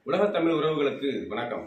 உலகத் தமிழ் உறவுகளுக்கு வணக்கம்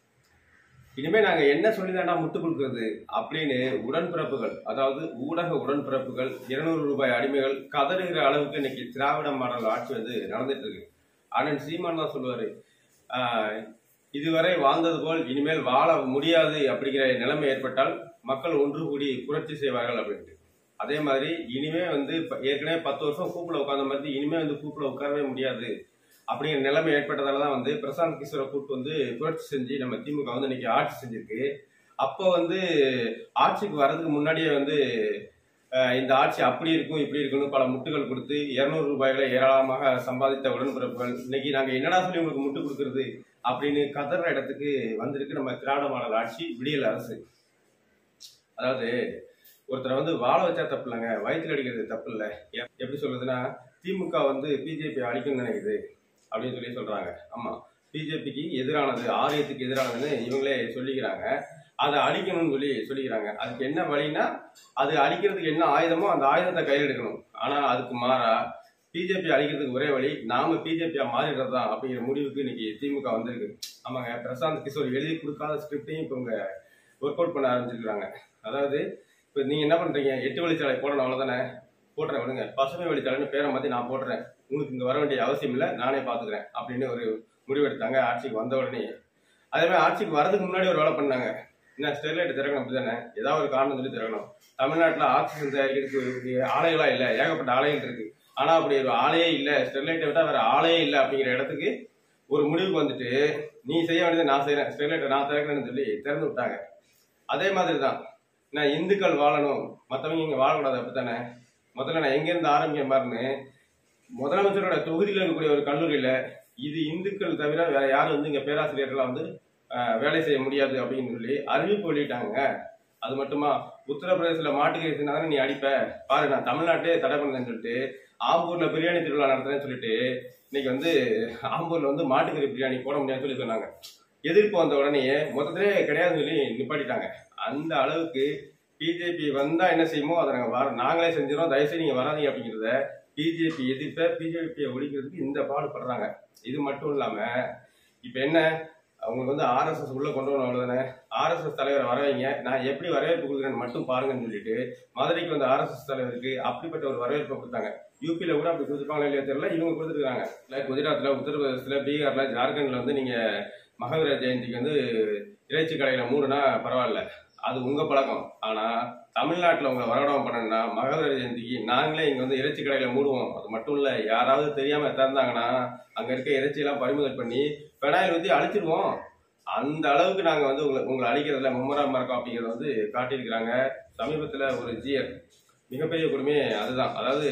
இனிமே நாங்க என்ன சொல்லி தாண்டா முட்டு கொடுக்கறது அப்படின்னு உடன்பிறப்புகள் அதாவது ஊடக உடன்பிறப்புகள் இருநூறு ரூபாய் அடிமைகள் கதறுகிற அளவுக்கு இன்னைக்கு திராவிட மாடல் ஆட்சி வந்து நடந்துட்டு இருக்கு அண்ணன் சீமான் தான் சொல்லுவாரு ஆஹ், இதுவரை வாழ்ந்தது போல் இனிமேல் வாழ முடியாது அப்படிங்கிற நிலைமை ஏற்பட்டால் மக்கள் ஒன்று கூடி புரட்சி செய்வார்கள் அப்படின்ட்டு அதே மாதிரி இனிமே வந்து இப்ப ஏற்கனவே பத்து வருஷம் கூப்பிட உட்கார்ந்த மாதிரி இனிமே வந்து கூப்பிட உட்காரவே முடியாது அப்படிங்கிற நிலைமை ஏற்பட்டதால தான் வந்து பிரசாந்த் கிஷோரை கூப்பிட்டு வந்து புரட்சி செஞ்சு நம்ம திமுக வந்து இன்னைக்கு ஆட்சி செஞ்சிருக்கு அப்போ வந்து ஆட்சிக்கு வர்றதுக்கு முன்னாடியே வந்து அஹ், இந்த ஆட்சி அப்படி இருக்கும் இப்படி இருக்கும்னு பல முட்டுகள் கொடுத்து இருநூறு ரூபாய்களை ஏராளமாக சம்பாதித்த உடன்பிறப்புகள் இன்னைக்கு நாங்க என்னடா சொல்லி உங்களுக்கு முட்டு கொடுக்கறது அப்படின்னு கதற இடத்துக்கு வந்திருக்கு நம்ம திராவிட மாடல் ஆட்சி விடியல் அரசு அதாவது ஒருத்தரை வந்து வாழ வச்சா தப்பு இல்லைங்க வயிற்றுல அடிக்கிறது தப்பு இல்லை எப்படி சொல்றதுன்னா திமுக வந்து பிஜேபி அழிக்கணும்னு நினைக்குது அப்படின்னு சொல்லி சொல்றாங்க ஆமா பிஜேபிக்கு எதிரானது ஆரியத்துக்கு எதிரானதுன்னு இவங்களே சொல்லிக்கிறாங்க அதை அழிக்கணும்னு சொல்லி சொல்லிக்கிறாங்க அதுக்கு என்ன வழின்னா அது அழிக்கிறதுக்கு என்ன ஆயுதமோ அந்த ஆயுதத்தை கையில் எடுக்கணும் ஆனா அதுக்கு மாறா பிஜேபி அழிக்கிறதுக்கு ஒரே வழி நாம பிஜேபியா மாறிடுறது தான் அப்படிங்கிற முடிவுக்கு இன்னைக்கு திமுக வந்திருக்கு ஆமாங்க பிரசாந்த் கிஷோர் எழுதி கொடுக்காத ஸ்கிரிப்டையும் இப்போ இவங்க ஒர்க் அவுட் பண்ண ஆரம்பிச்சிருக்காங்க அதாவது இப்போ நீங்க என்ன பண்றீங்க எட்டு வழிச்சாலை போடணும் அவ்வளவுதானே போடுறேன் விடுங்க பசுமை வழிச்சாலைன்னு பேரை மாத்தி நான் போடுறேன் உங்களுக்கு இங்க வர வேண்டிய அவசியம் இல்லை நானே பாத்துக்கிறேன் அப்படின்னு ஒரு முடிவெடுத்தாங்க ஆட்சிக்கு வந்த உடனே அதே மாதிரி ஆட்சிக்கு வரதுக்கு முன்னாடி ஒரு வேலை பண்ணாங்க என்ன ஸ்டெர்லைட் திறக்கணும் அப்படிதானே ஏதாவது ஒரு காரணம் சொல்லி திறக்கணும் தமிழ்நாட்டில் ஆக்சிஜன் தயாரிக்கிறதுக்கு ஆலைகளா இல்லை ஏகப்பட்ட ஆலைகள் இருக்கு ஆனா அப்படி ஒரு ஆலையே இல்லை ஸ்டெர்லைட்டை விட்டா வேற ஆலையே இல்லை அப்படிங்கிற இடத்துக்கு ஒரு முடிவுக்கு வந்துட்டு நீ செய்ய வேண்டியதை நான் செய்யறேன் ஸ்டெர்லைட்டை நான் திறக்கிறேன்னு சொல்லி திறந்து விட்டாங்க அதே மாதிரி தான் நான் இந்துக்கள் வாழணும் மற்றவங்க இங்கே வாழக்கூடாது அப்படித்தானே முதல்ல நான் எங்கேருந்து ஆரம்பிக்க மாதிரின்னு முதலமைச்சரோட தொகுதியில் இருக்கக்கூடிய ஒரு கல்லூரியில் இது இந்துக்கள் தவிர வேற யாரும் வந்து இங்கே பேராசிரியர்களாக வந்து ஆஹ், வேலை செய்ய முடியாது அப்படின்னு சொல்லி அறிவிப்பு வெளியிட்டாங்க அது மட்டுமா உத்தரப்பிரதேசத்தில் மாட்டுக்கறி நீ அடிப்ப பாரு நான் தமிழ்நாட்டிலே தடை பண்ணேன்னு சொல்லிட்டு ஆம்பூர்ல பிரியாணி திருவிழா நடத்துறேன்னு சொல்லிட்டு இன்னைக்கு வந்து ஆம்பூர்ல வந்து மாட்டுக்கறி பிரியாணி போட முடியாதுன்னு சொல்லி சொன்னாங்க எதிர்ப்பு வந்த உடனே மொத்தத்திலே கிடையாதுன்னு சொல்லி நிப்பாட்டிட்டாங்க அந்த அளவுக்கு பிஜேபி வந்தா என்ன செய்யுமோ அதை நாங்கள் வர நாங்களே செஞ்சிடும் தயவுசெய்து நீங்க வராதீங்க அப்படிங்கிறத பிஜேபி எதிர்ப்ப பிஜேபியை ஒழிக்கிறதுக்கு இந்த பாடுபடுறாங்க இது மட்டும் இல்லாம இப்ப என்ன அவங்களுக்கு வந்து ஆர்எஸ்எஸ் உள்ள கொண்டு வரணும் அவ்வளவுதானே ஆர்எஸ்எஸ் தலைவரை வர வைங்க நான் எப்படி வரவேற்பு கொடுக்குறேன்னு மட்டும் பாருங்கன்னு சொல்லிட்டு மதுரைக்கு வந்த ஆர்எஸ்எஸ் தலைவருக்கு அப்படிப்பட்ட ஒரு வரவேற்பை கொடுத்தாங்க யூபியில கூட அப்படி கொடுத்துருப்பாங்களா இல்லையா தெரியல இவங்க கொடுத்துருக்காங்க இல்ல குஜராத்ல உத்தரப்பிரதேசத்துல பீகார்ல ஜார்க்கண்ட்ல வந்து நீங்க மகாவீர ஜெயந்திக்கு வந்து இறைச்சி கடையில மூடுனா பரவாயில்ல அது உங்க பழக்கம் ஆனா தமிழ்நாட்டுல உங்களை வரவிடாம பண்ணணும்னா மகாவீர ஜெயந்திக்கு நாங்களே இங்க வந்து இறைச்சி கடையில மூடுவோம் அது மட்டும் இல்ல யாராவது தெரியாம திறந்தாங்கன்னா அங்க இருக்க இறைச்சி எல்லாம் பறிமுதல் பண்ணி பெனாயில் ஊத்தி அழிச்சிருவோம் அந்த அளவுக்கு நாங்க வந்து உங்களை உங்களை அழிக்கிறதுல மும்மரமா இருக்கோம் அப்படிங்கறத வந்து காட்டியிருக்கிறாங்க சமீபத்துல ஒரு ஜியர் மிகப்பெரிய கொடுமையே அதுதான் அதாவது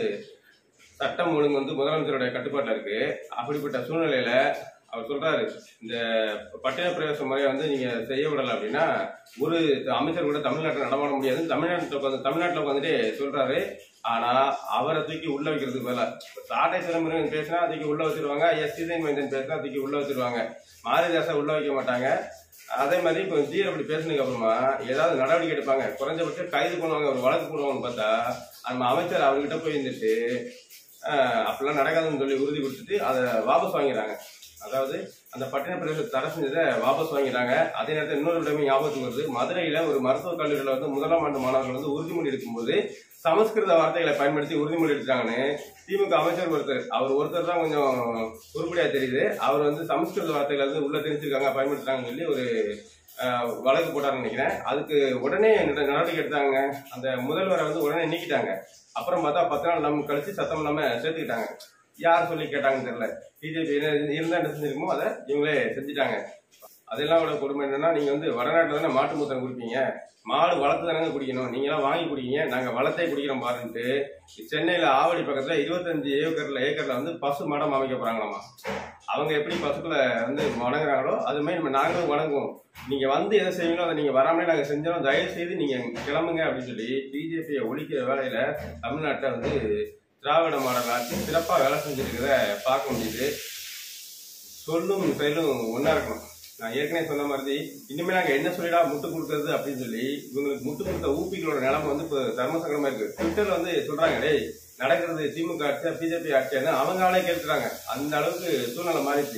சட்டம் ஒழுங்கு வந்து முதலமைச்சருடைய கட்டுப்பாட்டில் இருக்கு அப்படிப்பட்ட சூழ்நிலையில அவர் சொல்றாரு இந்த பட்டின பிரவேச முறையை வந்து நீங்க செய்ய விடல அப்படின்னா ஒரு அமைச்சர் கூட தமிழ்நாட்டில் நடமாட முடியாது தமிழ்நாட்டில் உட்காந்து தமிழ்நாட்டில் உட்காந்துட்டு சொல்றாரு ஆனா அவரை தூக்கி உள்ள வைக்கிறதுக்கு பதிலா சாட்டை சிதம்பரம் பேசினா தூக்கி உள்ள வச்சிருவாங்க எஸ் சீதன் மைந்தன் பேசினா தூக்கி உள்ள வச்சிருவாங்க மாரிதாசை உள்ள வைக்க மாட்டாங்க அதே மாதிரி இப்போ ஜீர் அப்படி பேசினதுக்கு அப்புறமா ஏதாவது நடவடிக்கை எடுப்பாங்க குறைஞ்சபட்சம் கைது பண்ணுவாங்க ஒரு வழக்கு போடுவாங்கன்னு பார்த்தா நம்ம அமைச்சர் அவர்கிட்ட போய் இருந்துட்டு ஆஹ், அப்படிலாம் நடக்காதுன்னு சொல்லி உறுதி கொடுத்துட்டு அதை வாபஸ் வாங்கிறாங்க அதாவது அந்த பட்டின பிரதேச தடை செஞ்சதை வாபஸ் வாங்கிறாங்க அதே நேரத்தில் இன்னொரு விடமே ஞாபகத்துக்கு வருது மதுரையில ஒரு மருத்துவக் கல்லூரியில வந்து முதலாம் ஆண்டு மாணவர்கள் வந்து உறுதிமொழி எடுக்கும்போது சமஸ்கிருத வார்த்தைகளை பயன்படுத்தி உறுதிமொழி எடுத்தாங்கன்னு திமுக அமைச்சர் ஒருத்தர் அவர் ஒருத்தர் தான் கொஞ்சம் உருப்படியா தெரியுது அவர் வந்து சமஸ்கிருத வார்த்தைகளை வந்து உள்ள தெரிஞ்சிருக்காங்க பயன்படுத்துறாங்கன்னு சொல்லி ஒரு ஆஹ், வழக்கு போட்டாருன்னு நினைக்கிறேன் அதுக்கு உடனே நட- நடவடிக்கை எடுத்தாங்க அந்த முதல்வரை வந்து உடனே நீக்கிட்டாங்க அப்புறம் பார்த்தா பத்து நாள் நம்ம கழிச்சு சத்தம் இல்லாம சேர்த்துக்கிட்டாங்க யார் சொல்லி கேட்டாங்கன்னு தெரியல பிஜேபி இருந்தா என்ன செஞ்சிருக்குமோ அதை இவங்களே செஞ்சுட்டாங்க அதெல்லாம் விட கொடுமை என்னன்னா நீங்க வந்து வடநாட்டுல தானே மாட்டு மூத்திரம் குடிப்பீங்க மாடு வளர்த்து தானே குடிக்கணும் நீங்க எல்லாம் வாங்கி குடிக்கீங்க நாங்க வளர்த்தே குடிக்கிறோம் பாருன்ட்டு சென்னையில ஆவடி பக்கத்துல இருபத்தஞ்சு ஏக்கர்ல ஏக்கர்ல வந்து பசு மடம் அமைக்க போறாங்களாமா அவங்க எப்படி பசுக்களை வந்து வணங்குறாங்களோ அது மாதிரி நம்ம நாங்களும் வணங்குவோம் நீங்க வந்து எதை செய்வீங்களோ அதை நீங்க வராமலே நாங்க செஞ்சோம் தயவு செய்து நீங்க கிளம்புங்க அப்படின்னு சொல்லி பிஜேபியை ஒழிக்கிற வேலையில தமிழ்நாட்டை வந்து திராவிட மாடல் ஆட்சி சிறப்பா வேலை செஞ்சிருக்கிறத பார்க்க முடியுது சொல்லும் செயலும் ஒண்ணா இருக்கணும் நான் ஏற்கனவே சொன்ன மாதிரி இனிமே நாங்க என்ன சொல்லிடா முட்டு கொடுக்கறது அப்படின்னு சொல்லி இவங்களுக்கு முட்டு கொடுத்த ஊப்பிகளோட நிலைமை வந்து இப்போ தர்மசங்கடமா இருக்கு ட்விட்டர்ல வந்து சொல்றாங்க டேய் நடக்கிறது திமுக ஆட்சியா பிஜேபி ஆட்சியான்னு அவங்க ஆளே கேட்கிறாங்க அந்த அளவுக்கு சூழ்நிலை மாறிச்சு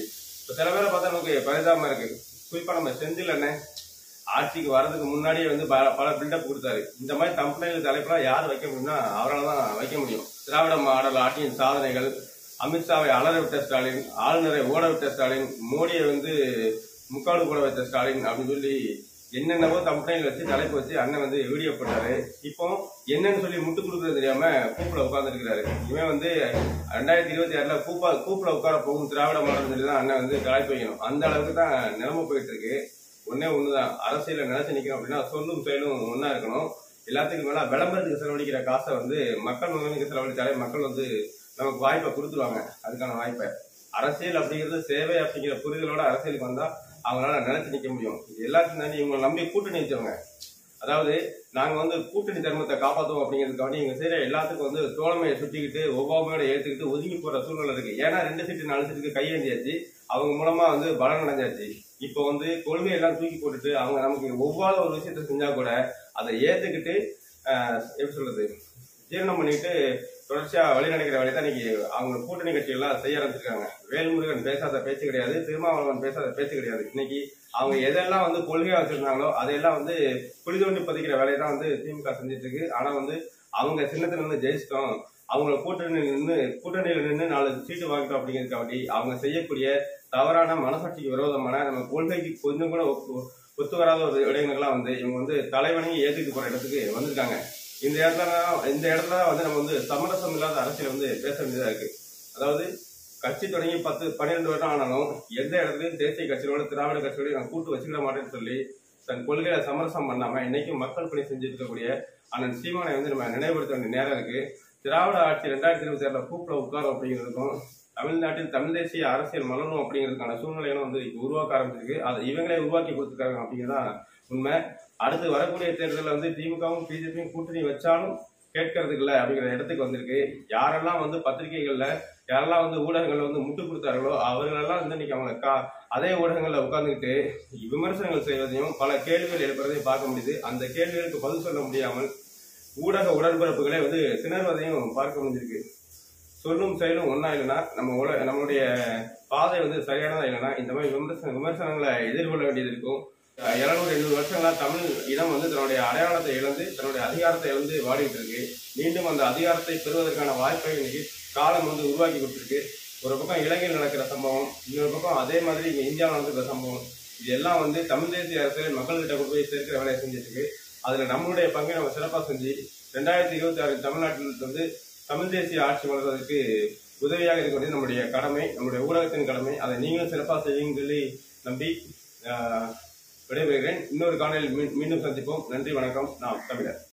இப்போ சில பேரை பார்த்தா நமக்கு பரிதாபமா இருக்கு குறிப்பா நம்ம செந்தில் அண்ணன் ஆட்சிக்கு வர்றதுக்கு முன்னாடியே வந்து பல பல பில்டப் கொடுத்தாரு இந்த மாதிரி கம்பெனிகள் தலைப்பெல்லாம் யார் வைக்க முடியும்னா அவரால் தான் வைக்க முடியும் திராவிட மாடல் ஆட்சியின் சாதனைகள் அமித்ஷாவை அலற விட்ட ஸ்டாலின் ஆளுநரை ஓட விட்ட ஸ்டாலின் மோடியை வந்து முக்காடு போட வைத்த ஸ்டாலின் அப்படின்னு சொல்லி என்னென்னவோ கம்பெனியில் வச்சு தலைப்பு வச்சு அண்ணன் வந்து வீடியோ போட்டாரு இப்போ என்னன்னு சொல்லி முட்டு கொடுக்கறது தெரியாம கூப்பிட உட்காந்துருக்கிறாரு இவன் வந்து ரெண்டாயிரத்தி இருபத்தி ஆறுல கூப்பா கூப்பிட உட்கார போகும் திராவிட மாடல் சொல்லி தான் அண்ணன் வந்து தலைப்பு வைக்கணும் அந்த அளவுக்கு தான் நிலைமை போயிட்டு இருக்கு ஒன்னே ஒண்ணுதான் அரசியல நினைச்சு நிக்கிறோம் அப்படின்னா சொல்லும் செயலும் ஒண்ணா இருக்கணும் எல்லாத்துக்கும் மேல விளம்பரத்துக்கு செலவழிக்கிற காசை வந்து மக்கள் நலனுக்கு செலவழிச்சாலே மக்கள் வந்து நமக்கு வாய்ப்பை கொடுத்துருவாங்க அதுக்கான வாய்ப்பை அரசியல் அப்படிங்கிறது சேவை அப்படிங்கிற புரிதலோட அரசியலுக்கு வந்தா அவங்களால நினைச்சு நிக்க முடியும் இது எல்லாத்தையும் தாண்டி இவங்களை நம்பி கூட்டணி வச்சவங்க அதாவது நாங்க வந்து கூட்டணி தர்மத்தை காப்பாற்றுவோம் அப்படிங்கிறதுக்காண்டி இவங்க செய்யற எல்லாத்துக்கும் வந்து தோழமையை சுட்டிக்கிட்டு ஒவ்வாமையோட ஏத்துக்கிட்டு ஒதுங்கி போற சூழ்நிலை இருக்கு ஏன்னா ரெண்டு சீட்டு நாலு சீட்டுக்கு கையேந்தியாச்சு அவங்க மூலமா வந்து பலன் அடைஞ்சாச்சு இப்போ வந்து கொள்கையெல்லாம் தூக்கி போட்டுட்டு அவங்க நமக்கு ஒவ்வாத ஒரு விஷயத்த செஞ்சா கூட அதை ஏத்துக்கிட்டு ஆஹ், எப்படி சொல்றது ஜீரணம் பண்ணிட்டு தொடர்ச்சியா வழி நடக்கிற வேலையை தான் இன்னைக்கு அவங்க கூட்டணி கட்சிகள்லாம் செய்ய ஆரம்பிச்சிருக்காங்க வேல்முருகன் பேசாத பேச்சு கிடையாது திருமாவளவன் பேசாத பேச்சு கிடையாது இன்னைக்கு அவங்க எதெல்லாம் வந்து கொள்கையா வச்சிருந்தாங்களோ அதையெல்லாம் வந்து குழி தோண்டி பதிக்கிற வேலையை தான் வந்து திமுக செஞ்சுட்டு இருக்கு ஆனா வந்து அவங்க சின்னத்துல இருந்து ஜெயிச்சிட்டோம் அவங்கள கூட்டணி நின்று கூட்டணியில நின்று நாலு சீட்டு வாங்கிட்டோம் அப்படிங்கிறதுக்காண்டி அவங்க செய்யக்கூடிய தவறான மனசாட்சிக்கு விரோதமான நம்ம கொள்கைக்கு கொஞ்சம் கூட ஒப்பு- ஒத்து வராத ஒரு விடயங்கள்லாம் வந்து இவங்க வந்து தலைவனையும் ஏத்துட்டு போற இடத்துக்கு வந்திருக்காங்க இந்த இடத்துல தான் இந்த இடத்துல தான் வந்து நம்ம வந்து சமரசம் இல்லாத அரசியல் வந்து பேச வேண்டியதா இருக்கு அதாவது கட்சி தொடங்கி பத்து பன்னிரெண்டு வருடம் ஆனாலும் எந்த இடத்துலயும் தேசிய கட்சியோட திராவிட கட்சியோட நான் கூட்டு வச்சுக்கிட மாட்டேன்னு சொல்லி தன் கொள்கையில சமரசம் பண்ணாம இன்னைக்கும் மக்கள் பணி செஞ்சுட்டு இருக்கக்கூடிய அண்ணன் சீமானை வந்து நம்ம நினைவுபடுத்த வேண்டிய நேரம் இருக்கு திராவிட ஆட்சி ரெண்டாயிரத்தி இருபத்தி ஆறுல கூப்பிட உட்காரம் அப்படிங்கிறதுக்கும் தமிழ்நாட்டில் தமிழ் தேசிய அரசியல் மலரும் அப்படிங்கிறதுக்கான சூழ்நிலைகளும் வந்து இப்ப உருவாக்க ஆரம்பிச்சிருக்கு அதை இவங்களே உருவாக்கி கொடுத்துருக்காங்க அப்படிங்கிறதான் உண்மை அடுத்து வரக்கூடிய தேர்தலில் வந்து திமுகவும் பிஜேபியும் கூட்டணி வச்சாலும் கேட்கறதுக்கு இல்லை அப்படிங்கிற இடத்துக்கு வந்திருக்கு யாரெல்லாம் வந்து பத்திரிகைகள்ல யாரெல்லாம் வந்து ஊடகங்கள்ல வந்து முட்டு கொடுத்தார்களோ அவர்களெல்லாம் வந்து இன்னைக்கு அவங்க கா அதே ஊடகங்கள்ல உட்கார்ந்துக்கிட்டு விமர்சனங்கள் செய்வதையும் பல கேள்விகள் எழுப்புறதையும் பார்க்க முடியுது அந்த கேள்விகளுக்கு பதில் சொல்ல முடியாமல் ஊடக உடன்பிறப்புகளே வந்து திணறுவதையும் பார்க்க முடிஞ்சிருக்கு சொல்லும் செயலும் ஒன்றா இல்லைன்னா நம்ம உல நம்மளுடைய பாதை வந்து சரியானதா இல்லைன்னா இந்த மாதிரி விமர்சன விமர்சனங்களை எதிர்கொள்ள வேண்டியது இருக்கும் எழுநூறு எண்ணூறு வருஷங்களா தமிழ் இனம் வந்து தன்னுடைய அடையாளத்தை இழந்து தன்னுடைய அதிகாரத்தை இழந்து வாடிட்டு இருக்கு மீண்டும் அந்த அதிகாரத்தை பெறுவதற்கான வாய்ப்பை இன்னைக்கு காலம் வந்து உருவாக்கி கொடுத்துருக்கு ஒரு பக்கம் இலங்கையில் நடக்கிற சம்பவம் இன்னொரு பக்கம் அதே மாதிரி இங்க இந்தியாவில் நடக்கிற சம்பவம் இது எல்லாம் வந்து தமிழ் தேசிய அரசியல் மக்கள்கிட்ட கொண்டு போய் சேர்க்கிற வேலையை செஞ்சுட்டு இருக்கு அதுல நம்மளுடைய பங்கை நம்ம சிறப்பாக செஞ்சு ரெண்டாயிரத்தி இருபத்தி ஆறு தமிழ்நாட்டில் வந்து தமிழ் தேசிய ஆட்சி வளர்வதற்கு உதவியாக இருக்க வேண்டியது நம்முடைய கடமை நம்முடைய ஊடகத்தின் கடமை அதை நீங்களும் சிறப்பாக செய்யுங்கன்னு சொல்லி நம்பி ஆஹ், விடைபெறுகிறேன் இன்னொரு காணொலியில் மீ- மீண்டும் சந்திப்போம் நன்றி வணக்கம் நான் தமிழர்